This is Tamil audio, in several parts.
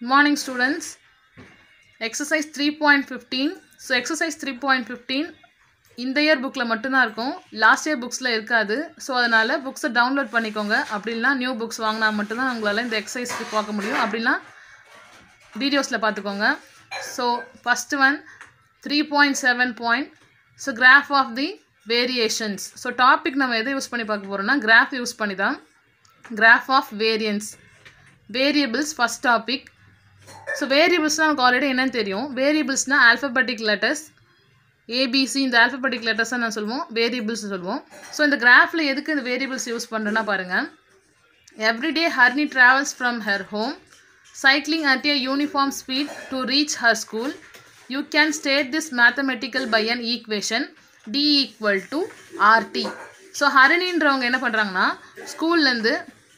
Good morning, students. Exercise 3.15. So exercise three point fifteen இந்த இயர் புக்கில் மட்டும்தான் இருக்கும் லாஸ்ட் இயர் புக்ஸில் இருக்காது ஸோ அதனால் புக்ஸை டவுன்லோட் பண்ணிக்கோங்க அப்படின்னா நியூ புக்ஸ் வாங்கினா மட்டும்தான் உங்களால் இந்த எக்ஸசைஸ்க்கு பார்க்க முடியும் அப்படின்னா வீடியோஸில் பார்த்துக்கோங்க so first one three point seven point so graph of the variations so topic நம்ம எதை யூஸ் பண்ணி பார்க்க போகிறோம்னா கிராஃப் யூஸ் பண்ணி தான் graph of variance variables first topic so வேரியபிள்ஸ்னால் நமக்கு ஆல்ரெடி என்னன்னு தெரியும் வேரியபிள்ஸ்னால் ஆல்ஃபபெட்டிக் லெட்டர்ஸ் ஏபிசி இந்த ஆல்ஃபபெட்டிக் லெட்டர்ஸை நான் சொல்லுவோம் வேரியபிள்ஸ் சொல்லுவோம் ஸோ இந்த கிராஃபில் எதுக்கு இந்த வேரியபிள்ஸ் யூஸ் பண்ணுறேன்னா பாருங்கள் everyday Harini travels from her home cycling at a uniform speed to reach her school you can state this mathematical by an equation d equal to rt so ஹரணின்றவங்க என்ன பண்ணுறாங்கன்னா ஸ்கூல்லேருந்து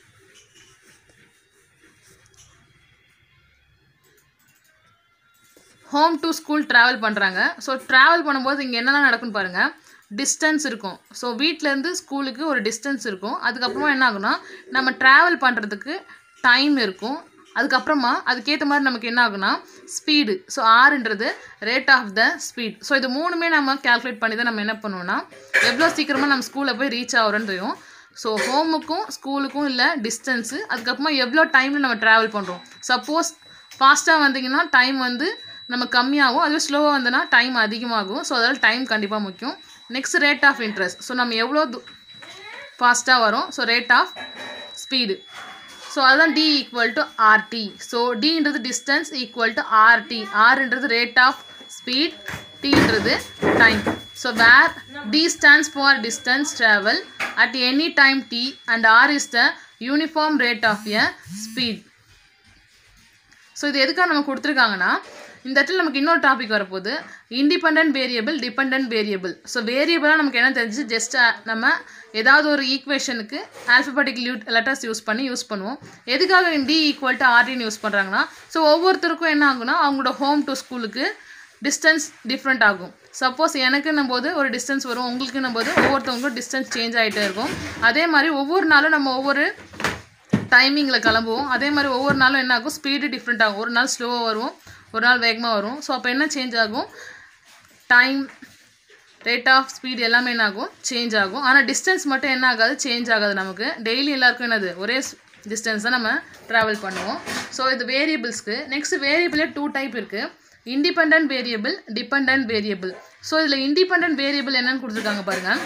ஹோம் டு ஸ்கூல் ட்ராவல் பண்ணுறாங்க ஸோ ட்ராவல் பண்ணும்போது இங்கே என்னெல்லாம் நடக்குன்னு பாருங்கள் டிஸ்டன்ஸ் இருக்கும் ஸோ வீட்டிலேருந்து ஸ்கூலுக்கு ஒரு டிஸ்டன்ஸ் இருக்கும் அதுக்கப்புறமா என்ன ஆகும்னா நம்ம ட்ராவல் பண்ணுறதுக்கு டைம் இருக்கும் அதுக்கப்புறமா அதுக்கேற்ற மாதிரி நமக்கு என்ன ஆகுனா ஸ்பீடு ஸோ ஆறுன்றது rate of the speed so இது மூணுமே நம்ம கேல்குலேட் பண்ணி தான் நம்ம என்ன பண்ணுவோம்னா எவ்வளோ சீக்கிரமாக நம்ம ஸ்கூலில் போய் ரீச் ஆகிறோன்னு தெரியும் ஸோ ஹோமுக்கும் ஸ்கூலுக்கும் இல்லை டிஸ்டன்ஸு அதுக்கப்புறமா எவ்வளோ டைமில் நம்ம ட்ராவல் பண்ணுறோம் சப்போஸ் ஃபாஸ்ட்டாக வந்தீங்கன்னா டைம் வந்து நம்ம கம்மியாகும் அதுவே ஸ்லோவாக வந்தோன்னா டைம் அதிகமாகும் ஸோ அதனால் டைம் கண்டிப்பாக முக்கியம் next rate of interest so நம்ம எவ்வளோ ஃபாஸ்ட்டாக வரும் so rate of speed so அதுதான் D equal to RT so டின்றது டிஸ்டன்ஸ் ஈக்குவல் டு ஆர்டி ஆர்ன்றது ரேட் ஆஃப் ஸ்பீட் டின்றது time so where D stands for distance travel at any time T and R is the uniform rate of a speed so இது எதுக்காக நம்ம கொடுத்துருக்காங்கன்னா இந்த இடத்துல நமக்கு இன்னொரு டாபிக் வரப்போகுது independent variable depend variable so வேரியபிளாக நமக்கு என்ன தெரிஞ்சு ஜஸ்ட் நம்ம ஏதாவது ஒரு ஈக்குவேஷனுக்கு ஆல்ஃபபெட்டிக் லியூட் லெட்டர்ஸ் யூஸ் பண்ணி யூஸ் பண்ணுவோம் எதுக்காக டி ஈக்குவல் டு ஆர்டின்னு யூஸ் பண்ணுறாங்கன்னா ஸோ ஒவ்வொருத்தருக்கும் என்ன ஆகுனா அவங்களோட ஹோம் டு ஸ்கூலுக்கு டிஸ்டன்ஸ் டிஃப்ரெண்ட் ஆகும் சப்போஸ் எனக்குன்னும் போது ஒரு டிஸ்டன்ஸ் வரும் உங்களுக்குன்னும் போது ஒவ்வொருத்தவங்களுக்கும் டிஸ்டன்ஸ் சேஞ்ச் ஆகிட்டே இருக்கும் அதே மாதிரி ஒவ்வொரு நாளும் நம்ம ஒவ்வொரு டைமிங்கில் கிளம்புவோம் அதே மாதிரி ஒவ்வொரு நாளும் என்ன ஆகும் ஸ்பீடு டிஃப்ரெண்ட் ஆகும் ஒரு நாள் ஸ்லோவாக வரும் ஒரு நாள் வேகமாக வரும் ஸோ அப்போ என்ன சேஞ்ச் ஆகும் டைம் ரேட் ஆஃப் ஸ்பீட் எல்லாமே என்ன ஆகும் சேஞ்ச் ஆகும் ஆனால் டிஸ்டன்ஸ் மட்டும் என்ன ஆகாது சேஞ்ச் ஆகாது நமக்கு டெய்லி எல்லாருக்கும் என்னது ஒரே டிஸ்டன்ஸ் தான் நம்ம ட்ராவல் பண்ணுவோம் ஸோ இது வேரியபிள்ஸ்க்கு நெக்ஸ்ட் வேரியபிளே டூ டைப் இருக்குது independent variable depend variable so இதில் இண்டிபெண்ட் வேரியபிள் என்னன்னு கொடுத்துருக்காங்க பாருங்கள்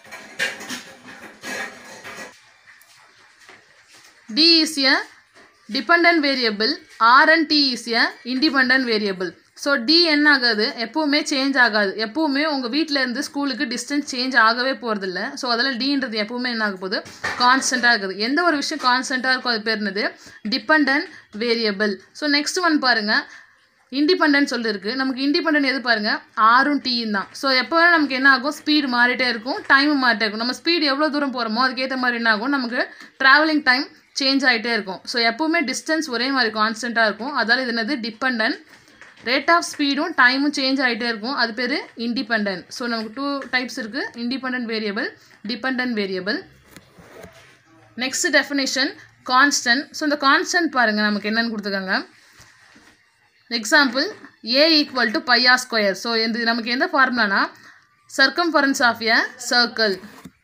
D is a dependent variable R and T is a independent variable so D என்ன ஆகாது எப்போவுமே சேஞ்ச் ஆகாது எப்போவுமே உங்கள் வீட்டிலேருந்து ஸ்கூலுக்கு டிஸ்டன்ஸ் சேஞ்ச் ஆகவே போகிறதில்ல ஸோ அதில் டீன்றது எப்போவுமே என்ன ஆக போகுது கான்ஸ்டண்ட்டாக இருக்குது எந்த ஒரு விஷயம் கான்ஸ்டண்ட்டாக இருக்கும் அது பேர் என்னது depend variable so next one பாருங்கள் இண்டிபெண்டன்ட் சொல்லியிருக்கு நமக்கு இண்டிபெண்டன்ட் எது பாருங்கள் ஆரும் டீயும் தான் ஸோ எப்போ வேணால் நமக்கு என்ன ஆகும் ஸ்பீடு மாறிட்டே இருக்கும் டைமும் மாறிட்டே இருக்கும் நம்ம ஸ்பீடு எவ்வளோ தூரம் போகிறோமோ அதுக்கேற்ற மாதிரி என்ன ஆகும் நமக்கு ட்ராவலிங் டைம் சேஞ்ச் ஆகிட்டே இருக்கும் ஸோ எப்போவுமே டிஸ்டன்ஸ் ஒரே மாதிரி கான்ஸ்டண்ட்டாக இருக்கும் அதால் இது என்னது டிபெண்ட் ரேட் ஆஃப் ஸ்பீடும் டைமும் சேஞ்ச் ஆகிட்டே இருக்கும் அது பேர் இண்டிபெண்ட் ஸோ நமக்கு டூ டைப்ஸ் இருக்குது independent variable depend variable next definition constant so இந்த கான்ஸ்டன்ட் பாருங்கள் நமக்கு என்னென்னு கொடுத்துருக்காங்க example A equal to pi r square so இது நமக்கு எந்த ஃபார்முலானா circumference of a circle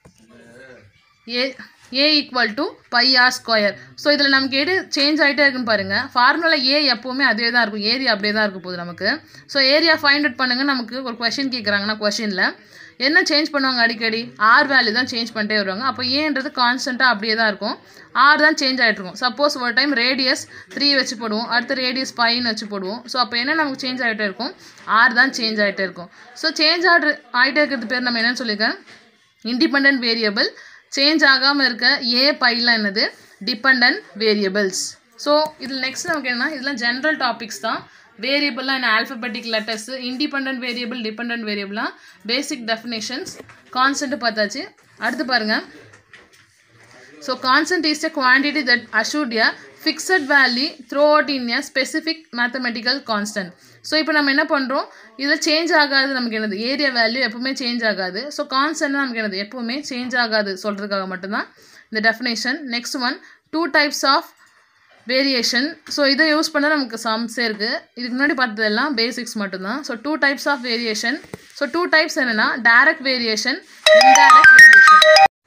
A A equal to pi R square so இதில் நமக்கு எது சேஞ்ச் ஆகிட்டே இருக்குன்னு பாருங்கள் ஃபார்முலா ஏ எப்போவுமே அதே தான் இருக்கும் ஏரியா அப்படியே தான் இருக்கும் போகுது நமக்கு ஸோ ஏரியா ஃபைண்ட் அவுட் பண்ணுங்க நமக்கு ஒரு கொஷின் கேட்குறாங்கன்னா கொஷினில் என்ன சேஞ்ச் பண்ணுவாங்க அடிக்கடி ஆர் வேல்யூ தான் சேஞ்ச் பண்ணிட்டே வருவாங்க அப்போ ஏன்றது கான்ஸ்டண்ட்டாக அப்படியே தான் இருக்கும் ஆர் தான் சேஞ்ச் ஆகிட்டு இருக்கும் சப்போஸ் ஒரு டைம் ரேடியஸ் த்ரீ வச்சு போடுவோம் அடுத்த ரேடியஸ் ஃபைவ்னு வச்சு போடுவோம் ஸோ அப்போ என்ன நமக்கு சேஞ்ச் ஆகிட்டே இருக்கும் ஆர் தான் சேஞ்ச் ஆகிட்டே இருக்கும் ஸோ சேஞ்ச் ஆகிட்டு ஆகிட்டே இருக்கிறது பேர் நம்ம என்னென்னு சொல்லியிருக்கேன் இண்டிபெண்ட் வேரியபிள் சேஞ்ச் ஆகாமல் இருக்க ஏ பைலாம் என்னது டிபெண்ட் வேரியபிள்ஸ் ஸோ இதில் நெக்ஸ்ட் நமக்கு என்னன்னா இதெல்லாம் ஜென்ரல் டாபிக்ஸ் தான் வேரியபிள்லாம் என்ன alphabetic letters independent variable depend வேரியபிளாக பேசிக் டெஃபினேஷன்ஸ் கான்சென்ட் பார்த்தாச்சு அடுத்து பாருங்கள் so constant is a quantity that assumed a fixed value throughout in a specific mathematical constant so இப்போ நம்ம என்ன பண்ணுறோம் இதில் சேஞ்ச் ஆகாது நமக்கு என்னது ஏரியா வேல்யூ எப்பவுமே சேஞ்ச் ஆகாது ஸோ கான்ஸ்டன்ட் நமக்கு என்னது எப்பவுமே சேஞ்ச் ஆகாது சொல்கிறதுக்காக மட்டும்தான் இந்த definition next one two types of variation so இதை யூஸ் பண்ண நமக்கு சம்ஸே இருக்குது இதுக்கு முன்னாடி பார்த்ததெல்லாம் பேசிக்ஸ் மட்டும்தான் so two types of variation so two types என்னென்னா டைரக்ட் வேரியேஷன் இன்டைரக்ட் வேரியேஷன்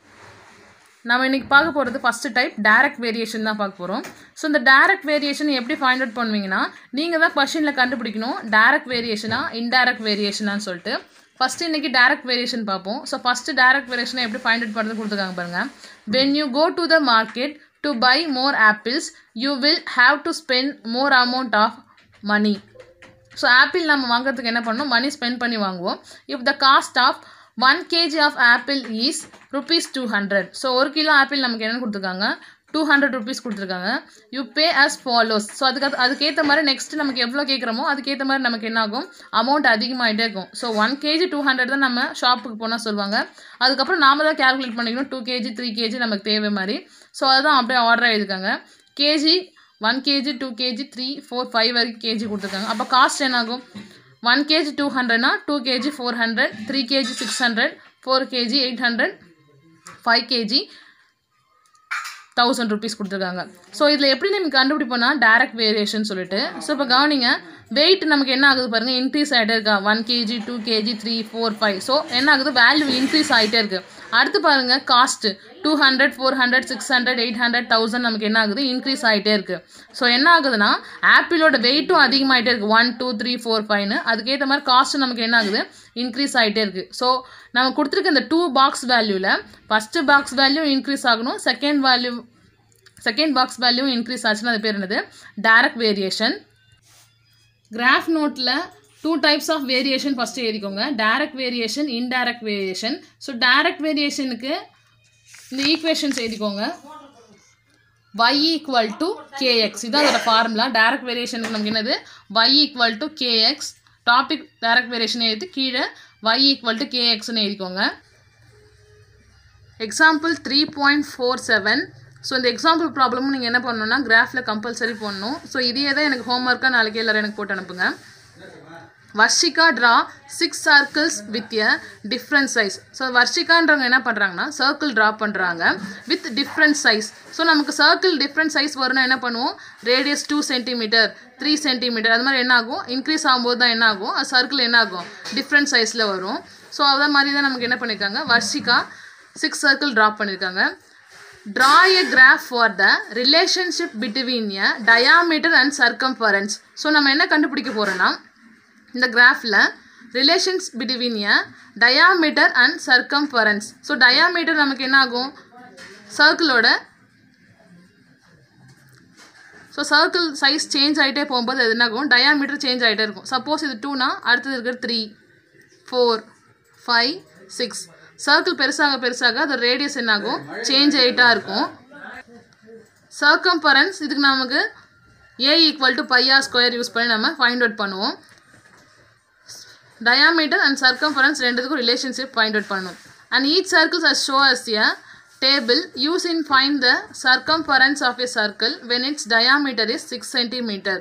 நம்ம இன்னைக்கு பார்க்க போகிறது ஃபஸ்ட்டு டைப் டைரக்ட் வேரியேஷன் தான் பார்க்க போகிறோம் ஸோ இந்த டைரக்ட் வேரியேஷன் எப்படி ஃபைண்ட் அவுட் பண்ணுவீங்கன்னா நீங்கள் தான் கொஷினில் கண்டுபிடிக்கணும் டைரக்ட் வேரியேஷனா இன்டைரக்ட் வேரியேஷனான்னு சொல்லிட்டு ஃபஸ்ட்டு இன்றைக்கி டைரக்ட் வேரியேஷன் பார்ப்போம் ஸோ ஃபஸ்ட்டு டைரக்ட் வேரியேஷனை எப்படி ஃபைண்ட் அவுட் பண்ணுறது கொடுத்துருக்காங்க பாருங்கள் when you go to the market to buy more apples you will have to spend more amount of money so apple நம்ம வாங்குறதுக்கு என்ன பண்ணணும் மணி ஸ்பெண்ட் பண்ணி வாங்குவோம் if the cost of one KG of apple is rupees two hundred so ஒரு கிலோ ஆப்பிள் நமக்கு என்னென்னு கொடுத்துருக்காங்க டூ ஹண்ட்ரட் ருபீஸ் கொடுத்துருக்காங்க you pay as follows so அதுக்கு அதுக்கேற்ற மாதிரி நெக்ஸ்ட் நமக்கு எவ்வளோ கேட்குறோமோ அதுக்கேற்ற மாதிரி நமக்கு என்ன ஆகும் அமௌண்ட் அதிகமாகிட்டே இருக்கும் so one KG two hundred தான் நம்ம ஷாப்புக்கு போனால் சொல்லுவாங்க அதுக்கப்புறம் நாம தான் கேல்குலேட் பண்ணிக்கணும் டூ கேஜி த்ரீ கேஜி நமக்கு தேவை மாதிரி ஸோ அதுதான் அப்படியே ஆர்டர் எழுதிருக்காங்க KG one KG two KG three four five வரைக்கும் கேஜி கொடுத்துருக்காங்க அப்போ காஸ்ட் என்ன ஆகும் ஒன் கேஜி டூ ஹண்ட்ரட்னா two KG four hundred three KG six hundred four KG eight hundred five KG thousand rupees கொடுத்துருக்காங்க ஸோ இதில் எப்படி நம்ம கண்டுபிடிப்போம்னா டேரக்ட் வேரியேஷன் சொல்லிட்டு ஸோ இப்போ கவனிங்க வெயிட் நமக்கு என்ன ஆகுது பாருங்கள் இன்க்ரீஸ் ஆகிட்டே இருக்கா one KG two KG three four five so என்ன ஆகுது வேல்யூ இன்க்ரீஸ் ஆகிட்டே இருக்குது அடுத்து பாருங்கள் cost two hundred four hundred six hundred eight hundred thousand நமக்கு என்ன ஆகுது இன்க்ரீஸ் ஆகிட்டே இருக்குது ஸோ என்ன ஆகுதுன்னா ஆப்பிளோட வெயிட்டும் அதிகமாகிட்டே இருக்குது ஒன் டூ த்ரீ ஃபோர் ஃபைவ்னு அதுக்கேற்ற மாதிரி காஸ்ட்டு நமக்கு என்ன ஆகுது இன்க்ரீஸ் ஆகிட்டே இருக்குது ஸோ நம்ம கொடுத்துருக்க இந்த டூ பாக்ஸ் வேல்யூவில் ஃபஸ்ட்டு பாக்ஸ் வேல்யூ இன்க்ரீஸ் ஆகணும் second value second box value increase ஆச்சுன்னா அது பேர் என்னது டைரக்ட் வேரியேஷன் கிராஃப் நோட்டில் two types of variation first எழுதிக்கோங்க direct variation indirect variation so direct வேரியேஷனுக்கு இந்த ஈக்குவேஷன்ஸ் எழுதிக்கோங்க y ஈக்குவல் டு கேஎக்ஸ் இதான் அதோட ஃபார்முலா டைரக்ட் வேரியேஷனுக்கு நமக்கு என்னது y equal to k x topic direct variation எழுதி கீழே y ஈக்குவல் டு கேஎக்ஸ்னு எழுதிக்கோங்க example three point four seven so இந்த எக்ஸாம்பிள் ப்ராப்ளமும் நீங்கள் என்ன பண்ணணும்னா கிராஃபில் கம்பல்சரி போடணும் ஸோ இதே தான் எனக்கு ஹோம்ஒர்க்காக நாளைக்கு எல்லோரும் எனக்கு போட்டு அனுப்புங்க Varshika draw six circles with a different size so வர்ஷிகான்றவங்க என்ன பண்ணுறாங்கன்னா சர்க்கிள் ட்ரா பண்ணுறாங்க வித் டிஃப்ரெண்ட் சைஸ் ஸோ நமக்கு சர்க்கிள் டிஃப்ரெண்ட் சைஸ் வரும்னா என்ன பண்ணுவோம் radius two centimetre three centimetre அது மாதிரி என்ன ஆகும் இன்க்ரீஸ் ஆகும்போது தான் என்ன ஆகும் அது சர்க்கிள் என்ன ஆகும் டிஃப்ரெண்ட் சைஸில் வரும் ஸோ அதை மாதிரி தான் நமக்கு என்ன பண்ணியிருக்காங்க வர்ஷிகா சிக்ஸ் சர்க்கிள் ட்ரா பண்ணியிருக்காங்க draw a graph for the relationship between a diameter and circumference so நம்ம என்ன கண்டுபிடிக்க போகிறோன்னா இந்த கிராஃபில் relations between a diameter and circumference so diameter நமக்கு என்ன ஆகும் சர்க்கிளோட ஸோ சர்க்கிள் சைஸ் சேஞ்ச் ஆகிட்டே போகும்போது அது என்ன ஆகும் டயாமீட்டர் சேஞ்ச் ஆகிட்டே இருக்கும் சப்போஸ் இது டூனா அடுத்தது இருக்கிற three four five six circle பெருசாக பெருசாக அதோட ரேடியஸ் என்ன ஆகும் சேஞ்ச் ஆகிட்டா இருக்கும் சர்க்கம்பரன்ஸ் இதுக்கு நமக்கு A equal to pi r square use பண்ணி நம்ம ஃபைண்ட் அவுட் பண்ணுவோம் டயாமீட்டர் அண்ட் சர்க்கம்ஃபரன்ஸ் ரெண்டுத்துக்கும் ரிலேஷன்ஷிப் ஃபைண்ட் அவுட் பண்ணணும் and each circles as show as a table use in find the circumference of a circle when its diameter is six centimetre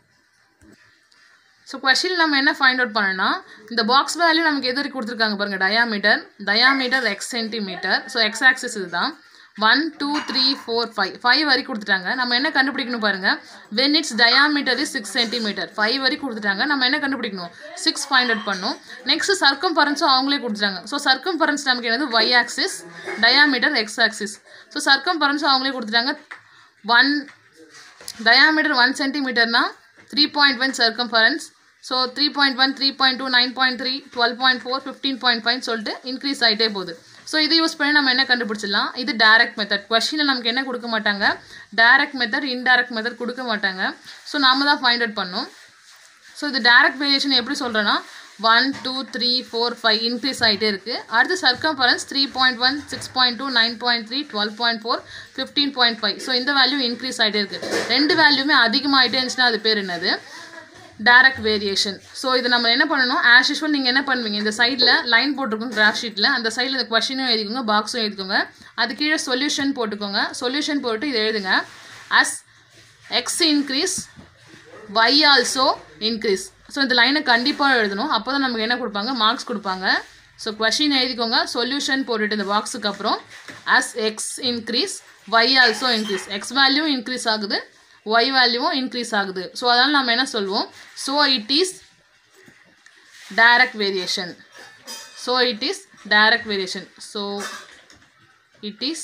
so question நம்ம என்ன ஃபைண்ட் அவுட் பண்ணோம்னா இந்த பாக்ஸ் வேல்யூ நமக்கு எது வரைக்கும் கொடுத்துருக்காங்க பாருங்கள் diameter diameter x centimetre so x axis இதுதான் one two three four five five வரைக்கும் கொடுத்துட்டாங்க நம்ம என்ன கண்டுபிடிக்கணும் பாருங்கள் when its diameter is six centimetre five வரைக்கும் கொடுத்துட்டாங்க நம்ம என்ன கண்டுபிடிக்கணும் சிக்ஸ் ஃபைண்ட் அவுட் பண்ணணும் நெக்ஸ்ட் சர்க்கம் பரன்ஸும் அவங்களே கொடுத்துட்டாங்க ஸோ சர்க்கம் பரன்ஸ் நமக்கு என்னது y axis diameter x axis so சர்க்கம் பரன்ஸும் அவங்களே கொடுத்துட்டாங்க ஒன் டயாமீட்டர் ஒன் சென்டிமீட்டர்னா three point one circumference so three point one three point two nine point three twelve point four fifteen point five சொல்லிட்டு இன்க்ரீஸ் ஆகிட்டே போகுது ஸோ இது யூஸ் பண்ணி நம்ம என்ன கண்டுபிடிச்சிடலாம் இது டேரக்ட் மெத்தட் கொஷினில் நமக்கு என்ன கொடுக்க மாட்டாங்க டேரக்ட் மெத்தட் இன்டேரக்ட் மெத்தட் கொடுக்க மாட்டாங்க ஸோ நாம தான் ஃபைண்ட் அவுட் பண்ணோம் ஸோ இது டேரக்ட் வேரியேஷன் எப்படி சொல்கிறேன்னா one two three four five increase ஆகிட்டே இருக்குது அடுத்து circumference three point one six point two nine point three twelve point four fifteen point five so இந்த வேல்யூ இன்க்ரீஸ் ஆகிட்டே இருக்குது ரெண்டு வேல்யூமே அதிகமாகிட்டே இருந்துச்சுன்னா அது பேர் என்னது டைரக்ட் வேரியேஷன் ஸோ இது நம்ம என்ன பண்ணணும் ஆஸ் யூஷுவல் நீங்கள் என்ன பண்ணுவீங்க இந்த சைடில் லைன் போட்டிருக்கோங்க கிராஃப் ஷீட்டில் அந்த சைடில் இந்த கொஷினும் எழுதிக்கோங்க பாக்ஸும் எழுதிக்கோங்க அது கீழே சொல்யூஷன் போட்டுக்கோங்க சொல்யூஷன் போட்டு இது எழுதுங்க as x increase y also increase so இந்த லைனை கண்டிப்பாக எழுதணும் அப்போ தான் நமக்கு என்ன கொடுப்பாங்க மார்க்ஸ் கொடுப்பாங்க ஸோ கொஷின் எழுதிக்கோங்க சொல்யூஷன் போட்டுட்டு இந்த பாக்ஸுக்கு அப்புறம் as x increase y also increase x value increase ஆகுது ஒய் வேல்யூவும் இன்க்ரீஸ் ஆகுது ஸோ அதனால் நம்ம என்ன சொல்வோம் so it is direct variation so it is direct variation so it is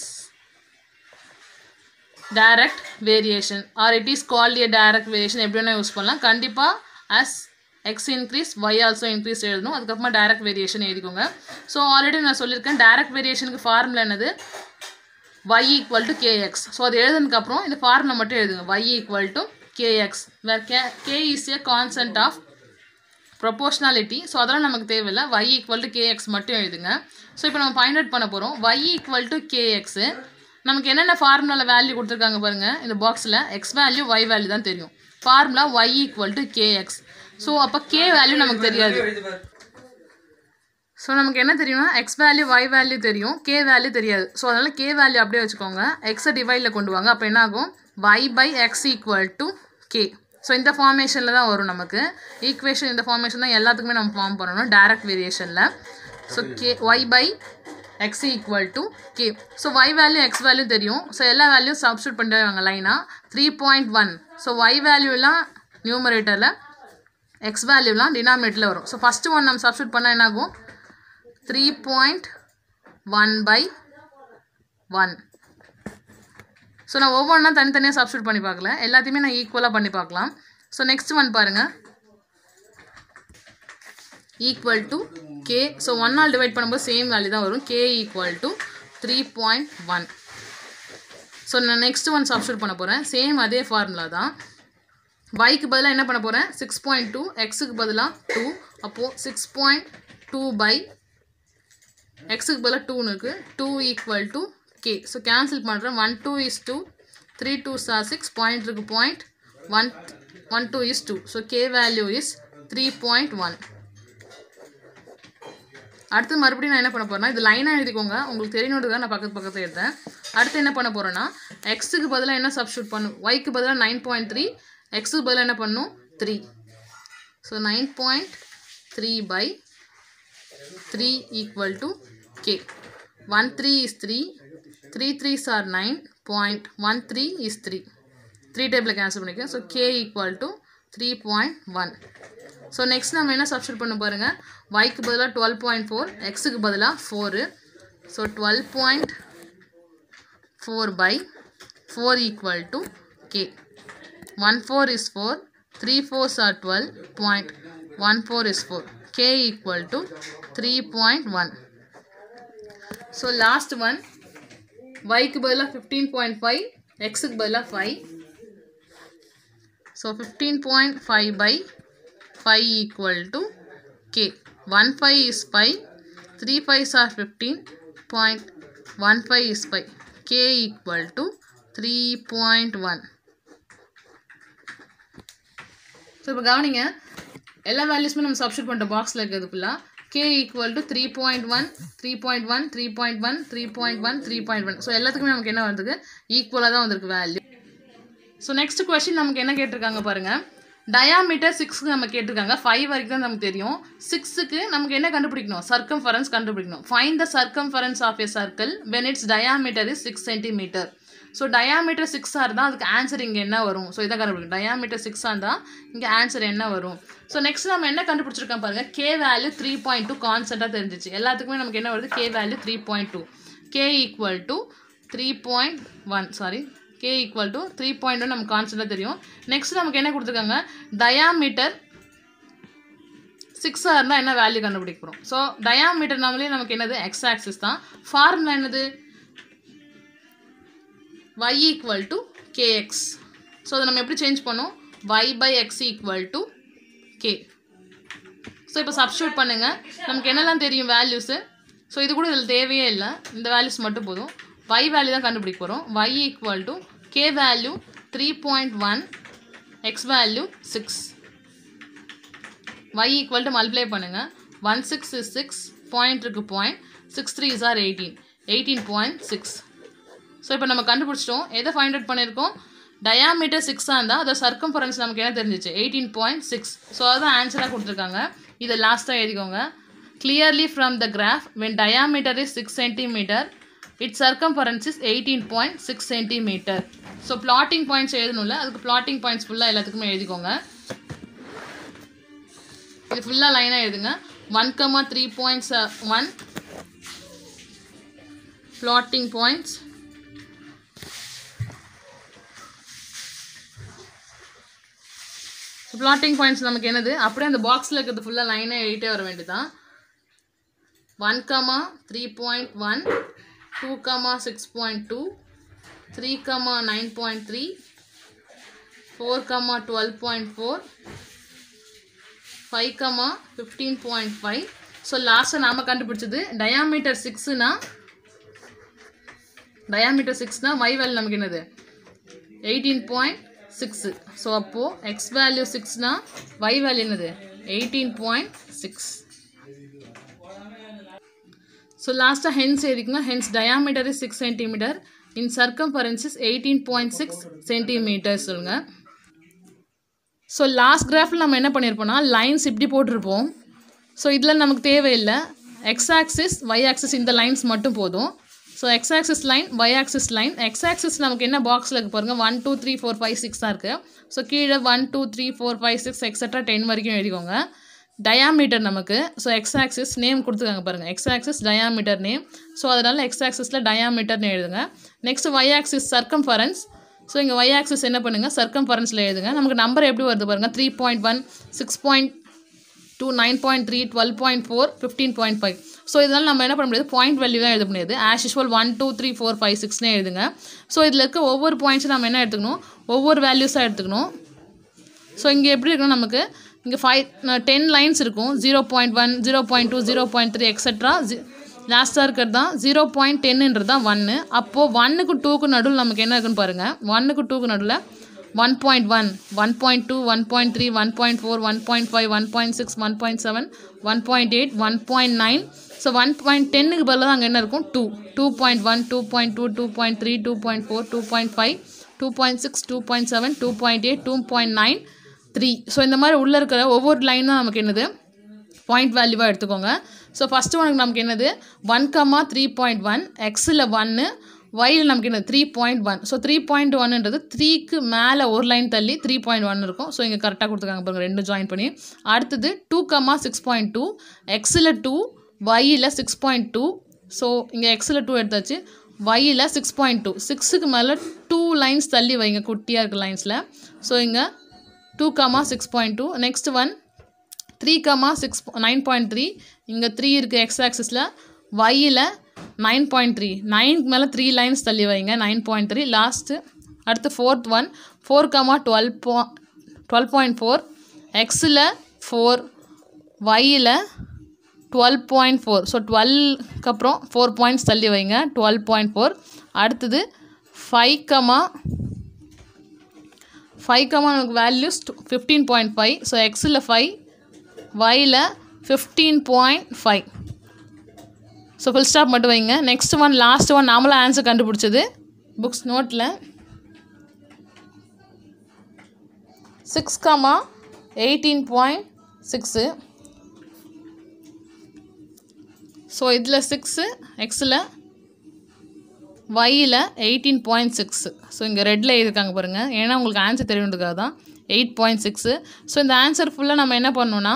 direct variation or it is called a direct variation எப்படி வேணால் யூஸ் பண்ணலாம் கண்டிப்பாக as x increase y also increase எழுதணும் அதுக்கப்புறமா டைரக்ட் வேரியேஷன் எழுதிக்கோங்க ஸோ ஆல்ரெடி நான் சொல்லியிருக்கேன் டைரக்ட் வேரியேஷனுக்கு ஃபார்முலா என்னது y equal to k x so அது எழுதுனதுக்கப்புறம் இந்த ஃபார்முலா மட்டும் எழுதுங்க y equal to k x where k k is a constant of proportionality so அதெல்லாம் நமக்கு தேவையில்லை y ஈக்குவல் டு கேஎக்ஸ் மட்டும் எழுதுங்க ஸோ இப்போ நம்ம ஃபைண்ட் அவுட் பண்ண போகிறோம் y ஈக்குவல் டு கேஎக்ஸு நமக்கு என்னென்ன ஃபார்முலாவில் வேல்யூ கொடுத்துருக்காங்க பாருங்கள் இந்த பாக்ஸில் எக்ஸ் வேல்யூ y வேல்யூ தான் தெரியும் formula y equal to k x so அப்போ கே வேல்யூ நமக்கு தெரியாது ஸோ நமக்கு என்ன தெரியும்னா எக்ஸ் வேல்யூ ஒய் வேல்யூ தெரியும் கே வேல்யூ தெரியாது ஸோ அதனால் கே வேல்யூ அப்படியே வச்சுக்கோங்க எக்ஸை டிவைடில் கொண்டு வாங்க அப்போ என்ன ஆகும் y by x equal to k so இந்த ஃபார்மேஷனில் தான் வரும் நமக்கு ஈக்குவேஷன் இந்த ஃபார்மேஷன் தான் எல்லாத்துக்குமே நம்ம ஃபார்ம் பண்ணணும் டைரக்ட் வேரியேஷனில் so k y by x equal to k so y value x value தெரியும் ஸோ எல்லா வேல்யூ சப்ஸ்டியூட் பண்ணிட்டு வாங்க லைனாக three point one so y வேல்யூலாம் நியூமரேட்டரில் எக்ஸ் வேல்யூலாம் டினாமினேட்டரில் வரும் ஸோ ஃபஸ்ட்டு ஒன் நம்ம சப்ஸ்டியூட் பண்ணால் என்ன ஆகும் three point one by one so நான் ஒவ்வொன்றா தனித்தனியாக சப்ஸ்டியூட் பண்ணி பார்க்கல எல்லாத்தையுமே நான் ஈக்குவலாக பண்ணி பார்க்கலாம் ஸோ நெக்ஸ்ட் ஒன் பாருங்கள் ஈக்குவல் டு கே ஸோ ஒன்னால் டிவைட் பண்ணும்போது சேம் வேல்யூ தான் வரும் k equal to three point one so நான் நெக்ஸ்ட் ஒன் சப்ஸ்டியூட் பண்ண போகிறேன் சேம் அதே ஃபார்முலா தான் ஒய்க்கு பதிலாக என்ன பண்ண போகிறேன் சிக்ஸ் பாயிண்ட் டூ எக்ஸுக்கு பதிலாக டூ அப்போது சிக்ஸ் பாயிண்ட் டூ பை எக்ஸுக்கு பதிலாக டூன்னு இருக்குது two equal to k so cancel பண்ணுறேன் one two is two three twos are six point இருக்கு point one one two is two so k value is three point one அடுத்து மறுபடியும் நான் என்ன பண்ண போகிறேன்னா இது லைனாக எழுதிக்கோங்க உங்களுக்கு தெரியணுன்றதுக்காக நான் பக்கத்து பக்கத்தில் எடுத்தேன் அடுத்து என்ன பண்ண போகிறேன்னா எக்ஸுக்கு பதிலாக என்ன சப்ஸ்டியூட் பண்ணும் ஒய்க்கு பதிலாக நைன் பாயிண்ட் த்ரீ எக்ஸுக்கு பதிலாக என்ன பண்ணும் three so nine point three by three equal to k one three is three three threes are nine point one three is three three table cancel பண்ணிக்க so k equal to three point one so next நம்ம என்ன சப்ஸ்டியூட் பண்ண பாருங்கள் ஒய்க்கு பதிலாக டுவெல் பாயிண்ட் ஃபோர் எக்ஸுக்கு பதிலாக four so twelve point four by four equal to k one four is four three fours are twelve point one four is four k equal to three point one so last one ஒய்க்கு பதிலாக ஃபிஃப்டீன் பாயிண்ட் ஃபைவ் எக்ஸுக்கு பதிலாக five so fifteen point five by five equal to k one five is five three fives are fifteen point one five is five k equal to three point one so இப்போ கவனிங்க எல்லா வேல்யூஸுமே நம்ம சப்ஸ்டியூட் பண்ணுற பாக்ஸில் இருக்கிறது ஃபுல்லாக k equal to three point one three point one three point one three point one three point one so எல்லாத்துக்குமே நமக்கு என்ன வந்திருக்கு ஈக்குவலாக தான் வந்திருக்கு வேல்யூ ஸோ நெக்ஸ்ட் கொஸ்டின் நமக்கு என்ன கேட்டிருக்காங்க பாருங்கள் டயாமீட்டர் சிக்ஸ்க்கு நம்ம கேட்டிருக்காங்க ஃபைவ் வரைக்கும் தான் நமக்கு தெரியும் சிக்ஸுக்கு நமக்கு என்ன கண்டுபிடிக்கணும் சர்க்கம்ஃபரன்ஸ் கண்டுபிடிக்கணும் find the circumference of a circle when its diameter is six centimetre so diameter சிக்ஸாக இருந்தால் அதுக்கு ஆன்சர் இங்கே என்ன வரும் ஸோ இதை கண்டுபிடிக்கும் டயாமீட்டர் சிக்ஸாக இருந்தால் இங்கே ஆன்சர் என்ன வரும் ஸோ நெக்ஸ்ட் நம்ம என்ன கண்டுபிடிச்சிருக்கோம் பாருங்கள் k value three point two கான்சென்ட்டாக தெரிஞ்சிச்சு எல்லாத்துக்குமே நமக்கு என்ன வருது k value three point two k equal to three point one sorry k equal to three point one நமக்கு கான்ஸ்டண்ட்டாக தெரியும் நெக்ஸ்ட் நமக்கு என்ன கொடுத்துருக்காங்க டயாமீட்டர் சிக்ஸாக இருந்தால் என்ன வேல்யூ கண்டுபிடிக்க போகிறோம் ஸோ டயாமீட்டர் நம்மளே நமக்கு என்னது எக்ஸ் ஆக்சிஸ் தான் ஃபார்முலா என்னது y equal to k x so அதை நம்ம எப்படி சேஞ்ச் பண்ணோம் y by x equal to k so இப்போ சப்ஸ்டியூட் பண்ணுங்கள் நமக்கு என்னெல்லாம் தெரியும் வேல்யூஸு ஸோ இது கூட இதில் தேவையே இல்லை இந்த வேல்யூஸ் மட்டும் போதும் y வேல்யூ தான் கண்டுபிடிக்க போகிறோம் y equal to k value three point one x value six y equal to multiply பண்ணுங்கள் one six is six point இருக்கு point six three is are eighteen eighteen point six so இப்போ நம்ம கண்டுபிடிச்சிட்டோம் எதை ஃபைண்ட் அவுட் பண்ணியிருக்கோம் டயாமீட்டர் சிக்ஸாக இருந்தால் அதோட சர்க்கம்ஃபரன்ஸ் நமக்கு என்ன தெரிஞ்சிச்சு எயிட்டீன் பாயிண்ட் சிக்ஸ் ஸோ அதுதான் ஆன்சராக கொடுத்துருக்காங்க இதை லாஸ்ட்டாக எழுதிக்கோங்க clearly from the graph when diameter is six centimetre its circumference is eighteen point six centimetre so plotting points எழுதணும்ல அதுக்கு பிளாட்டிங் பாயிண்ட்ஸ் ஃபுல்லாக எல்லாத்துக்குமே எழுதிக்கோங்க இது ஃபுல்லாக லைனாக எழுதுங்க one comma three points one plotting points plotting points நமக்கு என்னது அப்படியே அந்த பாக்ஸில் இருக்கிறது ஃபுல்லாக லைனாக எழுதிட்டே வர வேண்டியதான் one comma three point one two comma six point two three comma nine point three four comma twelve point four five comma fifteen point five so லாஸ்ட்டாக நாம் கண்டுபிடிச்சது டயாமீட்டர் சிக்ஸுனா டயாமீட்டர் சிக்ஸ்னா y வேல்யூ நமக்கு என்னது எயிட்டீன் பாயிண்ட் சிக்ஸு ஸோ அப்போது எக்ஸ் வேல்யூ சிக்ஸ்னா y வேல்யூ என்னது எயிட்டீன் பாயிண்ட் சிக்ஸ் ஸோ லாஸ்ட்டாக ஹென்ஸ் எழுதிக்கணும் hence diameter is six centimetre in circumference is eighteen point six centimetre சொல்லுங்கள் ஸோ லாஸ்ட் கிராஃபில் நம்ம என்ன பண்ணியிருப்போம்னா லைன்ஸ் இப்படி போட்டிருப்போம் ஸோ இதில் நமக்கு தேவையில்லை எக்ஸ் ஆக்சிஸ் ஒய் ஆக்சிஸ் இந்த லைன்ஸ் மட்டும் போதும் so x axis line y axis line x axis நமக்கு என்ன பாக்ஸில் இருக்கு பாருங்க one two three four five six தான் இருக்குது ஸோ கீழே one two three four five six extra ten வரைக்கும் எழுதிக்கோங்க டயாமீட்டர் நமக்கு ஸோ எக்ஸ் ஆக்சிஸ் நேம் கொடுத்துருக்காங்க பாருங்கள் x axis diameter name so அதனால் எக்ஸ் ஆக்சிஸில் டயாமீட்டர்னு எழுதுங்க next y axis circumference so இங்கே ஒய் ஆக்சிஸ் என்ன பண்ணுங்கள் சர்க்கம்ஃபரன்ஸில் எழுதுங்க நமக்கு நம்பர் எப்படி வருது பாருங்கள் three point one six point two nine point three twelve point four fifteen point five so இதனால் நம்ம என்ன பண்ண முடியாது பாயிண்ட் வேல்யூ தான் எழுத முடியாது as usual one two three four five சிக்ஸ்னே எழுதுங்க ஸோ இதில் இருக்க ஒவ்வொரு பாயிண்ட்ஸும் நம்ம என்ன எடுத்துக்கணும் ஒவ்வொரு வேல்யூஸாக எடுத்துக்கணும் ஸோ இங்கே எப்படி இருக்குன்னா நமக்கு இங்கே ஃபைவ் டென் லைன்ஸ் இருக்கும் zero point one zero point two zero point three extra லாஸ்ட்டாக இருக்கிறது தான் ஜீரோ பாயிண்ட் டென்னுன்றது தான் ஒன்று அப்போது ஒன்னுக்கு டூக்கு நடுவில் நமக்கு என்ன இருக்குன்னு பாருங்கள் ஒன்னுக்கு டூக்கு நடுவில் one point one one point two one point three one point four one point five one point six one point seven one point eight one point nine so one point டென்னுக்கு பதிலாக அங்கே என்ன இருக்கும் two two point one two point two two point three two point four two point five two point six two point seven two point eight two point nine three so இந்த மாதிரி உள்ளே இருக்கிற ஒவ்வொரு லைன் தான் நமக்கு என்னது பாயிண்ட் வேல்யூவாக எடுத்துக்கோங்க ஸோ ஃபஸ்ட்டு ஒனுக்கு நமக்கு என்னது one comma three point one எக்ஸில் ஒன்று ஒயில் நமக்கு என்னது three point one so three point ஒன்னுன்றது த்ரீக்கு மேலே ஒரு லைன் தள்ளி த்ரீ பாயிண்ட் ஒன் இருக்கும் ஸோ இங்கே கரெக்டாக கொடுத்துருக்காங்க பாருங்க ரெண்டு ஜாயின் பண்ணி அடுத்தது two comma six point two எக்ஸில் டூ ஒயில் சிக்ஸ் பாயிண்ட் டூ ஸோ இங்கே எக்ஸில் டூ எடுத்தாச்சு ஒயில் சிக்ஸ் பாயிண்ட் டூ சிக்ஸுக்கு மேலே டூ லைன்ஸ் தள்ளி வைங்க குட்டியாக இருக்க லைன்ஸில் ஸோ இங்கே two comma six point two next one three comma six nine point three இங்கே த்ரீ இருக்குது எக்ஸ் ஆக்சிஸில் ஒயில் நைன் பாயிண்ட் த்ரீ நைன்க்கு மேலே த்ரீ லைன்ஸ் தள்ளி வைங்க நைன் பாயிண்ட் த்ரீ லாஸ்ட்டு அடுத்து fourth one four comma twelve பா டுவெல் பாயிண்ட் ஃபோர் எக்ஸில் ஃபோர் ஒயில் டுவெல் பாயிண்ட் ஃபோர் ஸோ டுவெல்க்கு அப்புறம் ஃபோர் பாயிண்ட்ஸ் தள்ளி வைங்க டுவெல் பாயிண்ட் ஃபோர் அடுத்தது ஃபைவ் கமா ஃபைவ் கமா நமக்கு values fifteen point five so எக்ஸில் ஃபைவ் ஒயில் fifteen point five so full stop மட்டும் வைங்க நெக்ஸ்ட் ஒன் லாஸ்ட் ஒன் நாமளாக ஆன்சர் கண்டுபிடிச்சது புக்ஸ் நோட்டில் six comma eighteen point six so இதில் சிக்ஸு எக்ஸில் ஒயில் எயிட்டீன் பாயிண்ட் சிக்ஸு ஸோ இங்கே ரெட்டில் எழுதிருக்காங்க பாருங்கள் ஏன்னா உங்களுக்கு ஆன்சர் தெரியுன்றதுக்காக தான் எயிட் பாயிண்ட் சிக்ஸு ஸோ இந்த ஆன்சர் ஃபுல்லாக நம்ம என்ன பண்ணோன்னா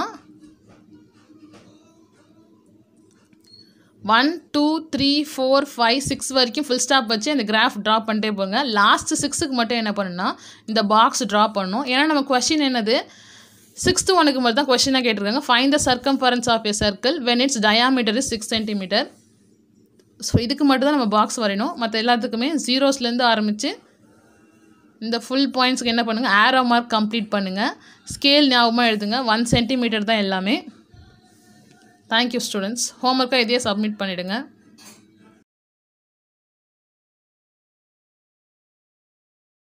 one two three four five six வரைக்கும் ஃபுல் ஸ்டாப் வச்சு அந்த கிராஃப் ட்ரா பண்ணிட்டே போங்க லாஸ்ட் சிக்ஸுக்கு மட்டும் என்ன பண்ணணும்னா இந்த பாக்ஸ் ட்ரா பண்ணணும் ஏன்னா நம்ம கொஷின் என்னது சிக்ஸ்த்து ஒனுக்கு மட்டும் தான் கொஷினாக கேட்டிருக்காங்க find the circumference of a circle when its diameter is six centimetre so இதுக்கு மட்டும் தான் நம்ம பாக்ஸ் வரையணும் மற்ற எல்லாத்துக்குமே ஜீரோஸ்லேருந்து ஆரம்பித்து இந்த ஃபுல் பாயிண்ட்ஸ்க்கு என்ன பண்ணுங்கள் ஆரோ மார்க் கம்ப்ளீட் பண்ணுங்கள் ஸ்கேல் ஞாபகமாக எழுதுங்க ஒன் சென்டிமீட்டர் தான் எல்லாமே தேங்க்யூ ஸ்டூடெண்ட்ஸ் ஹோம்ஒர்க்காக இதையே சப்மிட் பண்ணிவிடுங்க